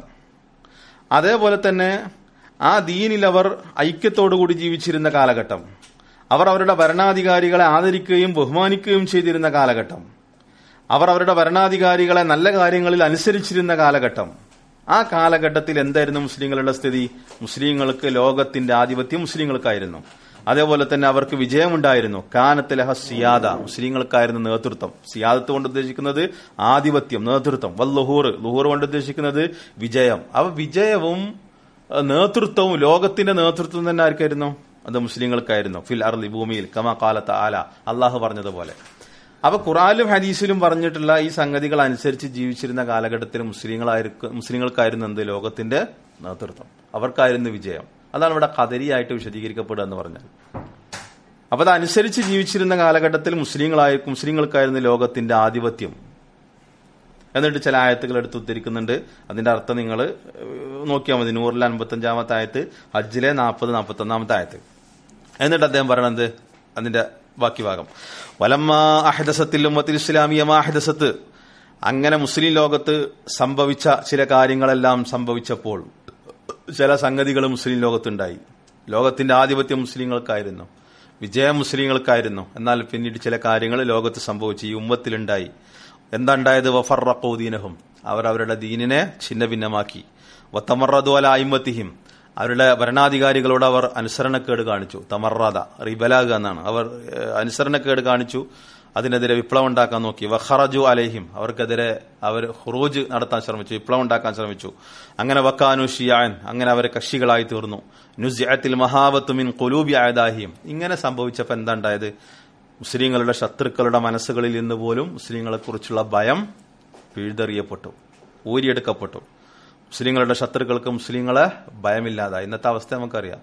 അതേപോലെ തന്നെ ആ ദീനിൽ അവർ ഐക്യത്തോടുകൂടി ജീവിച്ചിരുന്ന കാലഘട്ടം അവർ അവരുടെ ഭരണാധികാരികളെ ആദരിക്കുകയും ബഹുമാനിക്കുകയും ചെയ്തിരുന്ന കാലഘട്ടം അവർ അവരുടെ ഭരണാധികാരികളെ നല്ല കാര്യങ്ങളിൽ അനുസരിച്ചിരുന്ന കാലഘട്ടം ആ കാലഘട്ടത്തിൽ എന്തായിരുന്നു മുസ്ലിങ്ങളുടെ സ്ഥിതി മുസ്ലിങ്ങൾക്ക് ലോകത്തിന്റെ ആധിപത്യം മുസ്ലിങ്ങൾക്കായിരുന്നു അതേപോലെ തന്നെ അവർക്ക് വിജയമുണ്ടായിരുന്നു കാനത്തലഹ സിയാദ മുസ്ലിങ്ങൾക്കായിരുന്നു നേതൃത്വം സിയാദത്ത് കൊണ്ട് ഉദ്ദേശിക്കുന്നത് ആധിപത്യം നേതൃത്വം വൽ ലുഹൂർ ലുഹൂർ കൊണ്ട് ഉദ്ദേശിക്കുന്നത് വിജയം അവ വിജയവും ഏഹ്, നേതൃത്വവും ലോകത്തിന്റെ നേതൃത്വം തന്നെ ആർക്കായിരുന്നു അത് മുസ്ലിങ്ങൾക്കായിരുന്നു ഫിൽ അർലി ഭൂമിയിൽ കമാ കാലത്ത് ആല അള്ളാഹു പറഞ്ഞതുപോലെ അപ്പൊ ഖുറാനിലും ഹദീസിലും പറഞ്ഞിട്ടുള്ള ഈ സംഗതികൾ അനുസരിച്ച് ജീവിച്ചിരുന്ന കാലഘട്ടത്തിൽ മുസ്ലിങ്ങളായിരിക്കും മുസ്ലിങ്ങൾക്കായിരുന്നു എന്ത് ലോകത്തിന്റെ നേതൃത്വം അവർക്കായിരുന്നു വിജയം അതാണ് ഇവിടെ കദരിയായിട്ട് വിശദീകരിക്കപ്പെടുക എന്ന് പറഞ്ഞാൽ അപ്പൊ അതനുസരിച്ച് ജീവിച്ചിരുന്ന കാലഘട്ടത്തിൽ മുസ്ലിങ്ങളായിരിക്കും മുസ്ലിങ്ങൾക്കായിരുന്നു ലോകത്തിന്റെ ആധിപത്യം എന്നിട്ട് ചില ആയത്തുകൾ എടുത്ത് ഉദ്ധരിക്കുന്നുണ്ട് അതിന്റെ അർത്ഥം നിങ്ങൾ നോക്കിയാൽ മതി നൂറിലെ അൻപത്തഞ്ചാമത്തെ ആയത്ത് ഹജ്ജിലെ നാൽപ്പത് നാൽപ്പത്തി ഒന്നാമത്തെ ആയത്ത് എന്നിട്ട് അദ്ദേഹം പറയണത് അതിന്റെ ബാക്കി ഭാഗം വലമ്മ അഹദസത്തിൽ ഉമ്മത്തിൽ ഇസ്ലാമിയ അഹദസത്ത് അങ്ങനെ മുസ്ലിം ലോകത്ത് സംഭവിച്ച ചില കാര്യങ്ങളെല്ലാം സംഭവിച്ചപ്പോൾ ചില സംഗതികൾ മുസ്ലിം ലോകത്തുണ്ടായി ലോകത്തിന്റെ ആധിപത്യം മുസ്ലിങ്ങൾക്കായിരുന്നു വിജയം മുസ്ലിങ്ങൾക്കായിരുന്നു എന്നാൽ പിന്നീട് ചില കാര്യങ്ങൾ ലോകത്ത് സംഭവിച്ചു ഈ ഉമ്മത്തിലുണ്ടായി എന്താ ഉണ്ടായത് വഫറഖൂദീനഹും അവർ അവരുടെ ദീനിനെ ഛിന്ന ഭിന്നമാക്കി വത്തമറദു അല അയിമത്തിഹിം അവരുടെ ഭരണാധികാരികളോട് അവർ അനുസരണക്കേട് കാണിച്ചു തമറാദ റിബലാഗ് എന്നാണ് അവർ ഏഹ്, അനുസരണക്കേട് കാണിച്ചു അതിനെതിരെ വിപ്ലവം ഉണ്ടാക്കാൻ നോക്കി വഖറജു അലൈഹിം അവർക്കെതിരെ അവർ ഹുറൂജ് നടത്താൻ ശ്രമിച്ചു വിപ്ലവം ഉണ്ടാക്കാൻ ശ്രമിച്ചു അങ്ങനെ വക്കാനു ഷിയാൻ അങ്ങനെ അവരെ കക്ഷികളായി തീർന്നു നുസ്യത്തിൽ മഹാവത്ത് മിൻ കുലൂബി ആയതാഹിയും ഇങ്ങനെ സംഭവിച്ചപ്പോൾ എന്താ ഉണ്ടായത് മുസ്ലിങ്ങളുടെ ശത്രുക്കളുടെ മനസ്സുകളിൽ നിന്ന് പോലും മുസ്ലിങ്ങളെ കുറിച്ചുള്ള ഭയം പിഴുതെറിയപ്പെട്ടു ഊരിയെടുക്കപ്പെട്ടു മുസ്ലിങ്ങളുടെ ശത്രുക്കൾക്ക് മുസ്ലിങ്ങളെ ഭയമില്ലാതായി ഇന്നത്തെ അവസ്ഥ നമുക്കറിയാം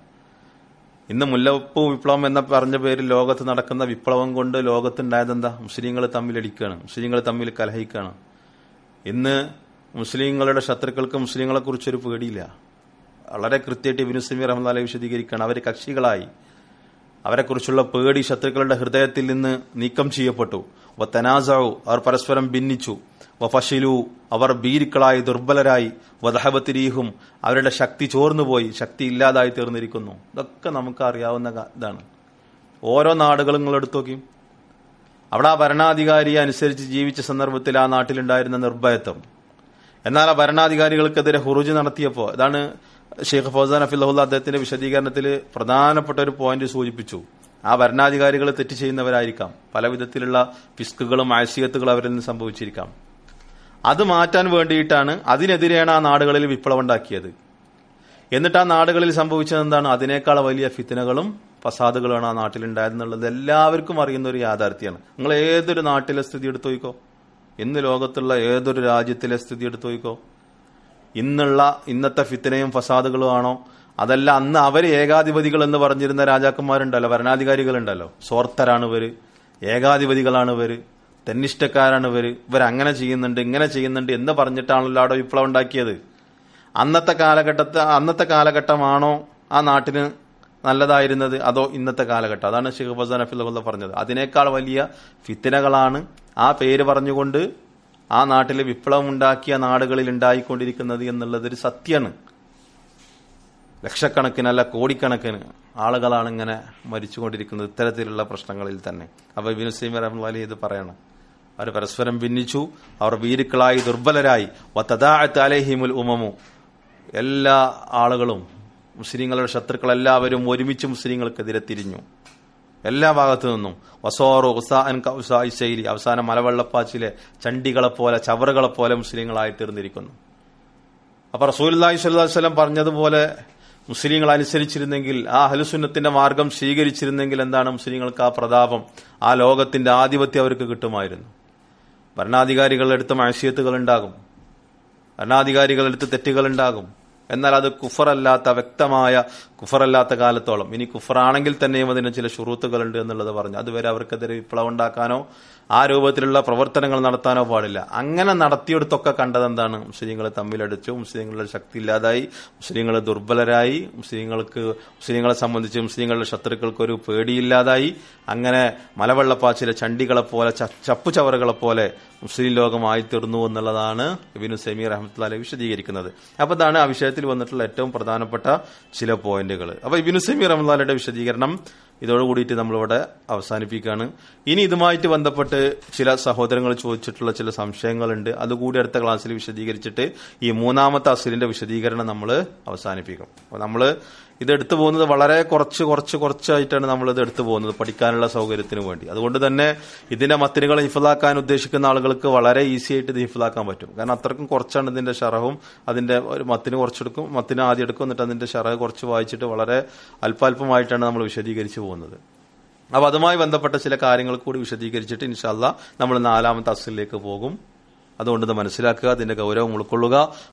ഇന്ന് മുല്ലപ്പൂ വിപ്ലവം എന്ന പറഞ്ഞ പേരിൽ ലോകത്ത് നടക്കുന്ന വിപ്ലവം കൊണ്ട് ലോകത്തുണ്ടായത് എന്താ മുസ്ലിങ്ങൾ തമ്മിലടിക്കുകയാണ് മുസ്ലിങ്ങൾ തമ്മിൽ കലഹിക്കുകയാണ് ഇന്ന് മുസ്ലിങ്ങളുടെ ശത്രുക്കൾക്ക് മുസ്ലിങ്ങളെ കുറിച്ചൊരു പേടിയില്ല വളരെ കൃത്യമായിട്ട് ഇബിനു സമീർ റഹ്മാൻ വിശദീകരിക്കുകയാണ് അവർ കക്ഷികളായി അവരെക്കുറിച്ചുള്ള പേടി ശത്രുക്കളുടെ ഹൃദയത്തിൽ നിന്ന് നീക്കം ചെയ്യപ്പെട്ടു വ തനാസു അവർ പരസ്പരം ഭിന്നിച്ചു വ ഫഷിലു അവർ ഭീരുക്കളായി ദുർബലരായി വധഹബത്തിരീഹും അവരുടെ ശക്തി ചോർന്നുപോയി ശക്തി ഇല്ലാതായി തീർന്നിരിക്കുന്നു ഇതൊക്കെ നമുക്ക് അറിയാവുന്ന ക- ഇതാണ് ഓരോ നാടുകളും നിങ്ങൾ എടുത്തു നോക്കി അവിടെ ആ ഭരണാധികാരിയെ അനുസരിച്ച് ജീവിച്ച സന്ദർഭത്തിൽ ആ നാട്ടിലുണ്ടായിരുന്ന നിർഭയത്വം എന്നാൽ ആ ഭരണാധികാരികൾക്കെതിരെ ഹുറുജ് നടത്തിയപ്പോൾ ഇതാണ് ഷെയ്ഖ് ഫൗസാൻ അഫിള്ള അദ്ദേഹത്തിന്റെ വിശദീകരണത്തിൽ പ്രധാനപ്പെട്ട ഒരു പോയിന്റ് സൂചിപ്പിച്ചു ആ ഭരണാധികാരികൾ തെറ്റ് ചെയ്യുന്നവരായിരിക്കാം പല വിധത്തിലുള്ള പിസ്കുകളും ആശയത്തുകളും അവരിൽ നിന്ന് സംഭവിച്ചിരിക്കാം അത് മാറ്റാൻ വേണ്ടിയിട്ടാണ് അതിനെതിരെയാണ് ആ നാടുകളിൽ വിപ്ലവം ഉണ്ടാക്കിയത് എന്നിട്ട് ആ നാടുകളിൽ സംഭവിച്ചത് എന്താണ് അതിനേക്കാൾ വലിയ ഫിത്തനകളും ഫസാദുകളാണ് ആ നാട്ടിലുണ്ടായതെന്നുള്ളത് എല്ലാവർക്കും അറിയുന്ന ഒരു യാഥാർത്ഥ്യമാണ് നിങ്ങൾ ഏതൊരു നാട്ടിലെ സ്ഥിതി എടുത്തു നോക്കോ ഇന്ന് ലോകത്തുള്ള ഏതൊരു രാജ്യത്തിലെ സ്ഥിതി എടുത്തു നോക്കോ ഇന്നുള്ള ഇന്നത്തെ ഫിത്തനയും ഫസാദുകളും ആണോ അതല്ല അന്ന് അവർ ഏകാധിപതികൾ എന്ന് പറഞ്ഞിരുന്ന രാജാക്കന്മാരുണ്ടല്ലോ ഭരണാധികാരികളുണ്ടല്ലോ സ്വാർത്ഥരാണ് ഇവര് ഏകാധിപതികളാണ് ഇവര് തെന്നിഷ്ടക്കാരാണ് ഇവര് ഇവരങ്ങനെ ചെയ്യുന്നുണ്ട് ഇങ്ങനെ ചെയ്യുന്നുണ്ട് എന്ന് പറഞ്ഞിട്ടാണല്ലോ അവിടെ വിപ്ലവം ഉണ്ടാക്കിയത് അന്നത്തെ കാലഘട്ടത്തെ അന്നത്തെ കാലഘട്ടമാണോ ആ നാട്ടിന് നല്ലതായിരുന്നത് അതോ ഇന്നത്തെ കാലഘട്ടം അതാണ് ഷെയ്ഖ് ഫസാൻ അഫിള്ള പറഞ്ഞത് അതിനേക്കാൾ വലിയ ഫിത്തനകളാണ് ആ പേര് പറഞ്ഞുകൊണ്ട് ആ നാട്ടിൽ വിപ്ലവം ഉണ്ടാക്കിയ നാടുകളിൽ ഉണ്ടായിക്കൊണ്ടിരിക്കുന്നത് എന്നുള്ളത് ഒരു സത്യമാണ് ലക്ഷക്കണക്കിനല്ല കോടിക്കണക്കിന് ആളുകളാണ് ഇങ്ങനെ മരിച്ചുകൊണ്ടിരിക്കുന്നത് ഇത്തരത്തിലുള്ള പ്രശ്നങ്ങളിൽ തന്നെ അപ്പൊ ഇബിനു സൈമി റഹ്മലി ഇത് പറയണം അവർ പരസ്പരം ഭിന്നിച്ചു അവർ വീരുക്കളായി ദുർബലരായി വത്തദാഅത്ത് അലൈഹിമുൽ ഉമമു എല്ലാ ആളുകളും മുസ്ലിങ്ങളുടെ ശത്രുക്കൾ എല്ലാവരും ഒരുമിച്ച് മുസ്ലിങ്ങൾക്കെതിരെ തിരിഞ്ഞു എല്ലാ ഭാഗത്തു നിന്നും വസോറോ ഉസാൻ ശൈലി അവസാനം മലവെള്ളപ്പാച്ചിലെ ചണ്ടികളെ പോലെ ചവറുകളെ പോലെ മുസ്ലിങ്ങളായി തീർന്നിരിക്കുന്നു അപ്പൊ റസൂലി സ്വല്ലം പറഞ്ഞതുപോലെ മുസ്ലിങ്ങൾ അനുസരിച്ചിരുന്നെങ്കിൽ ആ ഹലുസുന്നത്തിന്റെ മാർഗം സ്വീകരിച്ചിരുന്നെങ്കിൽ എന്താണ് മുസ്ലിങ്ങൾക്ക് ആ പ്രതാപം ആ ലോകത്തിന്റെ ആധിപത്യം അവർക്ക് കിട്ടുമായിരുന്നു ഭരണാധികാരികളുടെ അടുത്ത് മാഴ്സിയത്തുകൾ ഉണ്ടാകും ഭരണാധികാരികളുടെ അടുത്ത് തെറ്റുകൾ ഉണ്ടാകും എന്നാൽ അത് കുഫറല്ലാത്ത വ്യക്തമായ കുഫറല്ലാത്ത കാലത്തോളം ഇനി കുഫറാണെങ്കിൽ തന്നെയും അതിന് ചില ഷുറൂത്തുകളുണ്ട് എന്നുള്ളത് പറഞ്ഞു അതുവരെ അവർക്കെതിരെ വിപ്ലവം ഉണ്ടാക്കാനോ ആ രൂപത്തിലുള്ള പ്രവർത്തനങ്ങൾ നടത്താനോ പാടില്ല അങ്ങനെ നടത്തിയെടുത്തൊക്കെ കണ്ടത് എന്താണ് മുസ്ലിങ്ങൾ തമ്മിലടിച്ചു മുസ്ലിങ്ങളുടെ ശക്തി ഇല്ലാതായി മുസ്ലിങ്ങൾ ദുർബലരായി മുസ്ലിങ്ങൾക്ക് മുസ്ലിങ്ങളെ സംബന്ധിച്ച് മുസ്ലിങ്ങളുടെ ശത്രുക്കൾക്ക് ഒരു പേടിയില്ലാതായി അങ്ങനെ മലവെള്ളപ്പാച്ചിലെ ചണ്ടികളെ പോലെ ചപ്പുചവറുകളെ പോലെ മുസ്ലിം ലോകമായി തീർന്നു എന്നുള്ളതാണ് ഇബിനു സമീർ അഹമ്മദ് വിശദീകരിക്കുന്നത് അപ്പൊ ഇതാണ് ആ വിഷയത്തിൽ ഹദീസിൽ വന്നിട്ടുള്ള ഏറ്റവും പ്രധാനപ്പെട്ട ചില പോയിന്റുകൾ അപ്പൊ ഇബിനു സമീർ റഹ്മാലയുടെ വിശദീകരണം ഇതോട് കൂടിയിട്ട് നമ്മളിവിടെ അവസാനിപ്പിക്കുകയാണ് ഇനി ഇതുമായിട്ട് ബന്ധപ്പെട്ട് ചില സഹോദരങ്ങൾ ചോദിച്ചിട്ടുള്ള ചില സംശയങ്ങളുണ്ട് അതുകൂടി അടുത്ത ക്ലാസ്സിൽ വിശദീകരിച്ചിട്ട് ഈ മൂന്നാമത്തെ അസിലിന്റെ വിശദീകരണം നമ്മൾ അവസാനിപ്പിക്കും അപ്പൊ നമ്മൾ ഇത് എടുത്തു പോകുന്നത് വളരെ കുറച്ച് കുറച്ച് കുറച്ചായിട്ടാണ് നമ്മൾ ഇത് എടുത്തു പോകുന്നത് പഠിക്കാനുള്ള സൗകര്യത്തിന് വേണ്ടി അതുകൊണ്ട് തന്നെ ഇതിന്റെ മത്തിനുകൾ ഹിഫലാക്കാൻ ഉദ്ദേശിക്കുന്ന ആളുകൾക്ക് വളരെ ഈസി ആയിട്ട് ഇത് ഹിഫലാക്കാൻ പറ്റും കാരണം അത്രക്കും കുറച്ചാണ് ഇതിന്റെ ഷറഹും അതിന്റെ ഒരു മത്തിന് കുറച്ചെടുക്കും മത്തിന് ആദ്യം എടുക്കും എന്നിട്ട് അതിന്റെ ഷറഹ് കുറച്ച് വായിച്ചിട്ട് വളരെ അല്പാൽപമായിട്ടാണ് നമ്മൾ വിശദീകരിച്ചു പോകുന്നത് അപ്പൊ അതുമായി ബന്ധപ്പെട്ട ചില കാര്യങ്ങൾ കൂടി വിശദീകരിച്ചിട്ട് ഇൻഷാല്ല നമ്മൾ നാലാമത്തെ അസിലേക്ക് പോകും അതുകൊണ്ട് ഇത് മനസ്സിലാക്കുക അതിന്റെ ഗൗരവം ഉൾക്കൊള്ളുക